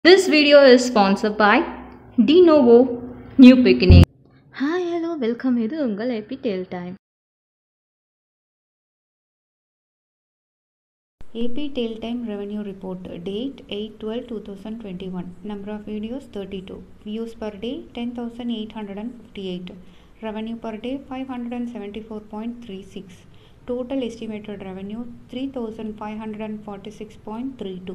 This video is sponsored by Denovo New Beginning. Hi hello welcome இது உங்கள் AP Tail Time AP Tail Time Revenue Report Date 8-12-2021 Number of videos 32 Views per day 10,858 Revenue per day 574.36 Total estimated revenue 3,546.32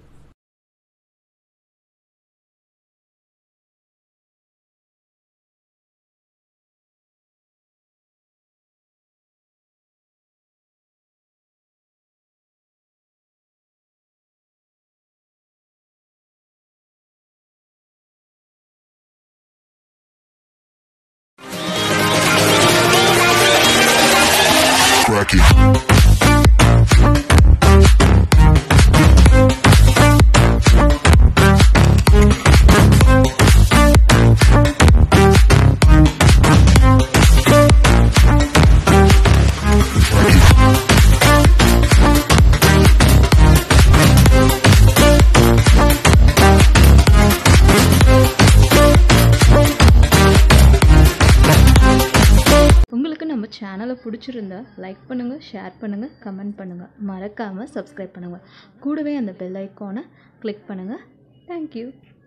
Crack it. உங்களுக்கு நம்ம சேனலை பிடிச்சிருந்தா like பண்ணுங்கள் share பண்ணுங்கள் comment பண்ணுங்கள் மறக்காமல் சப்ஸ்கிரைப் பண்ணுங்கள் கூடவே அந்த பெல் ஐக்கானை கிளிக் பண்ணுங்கள் தேங்க்யூ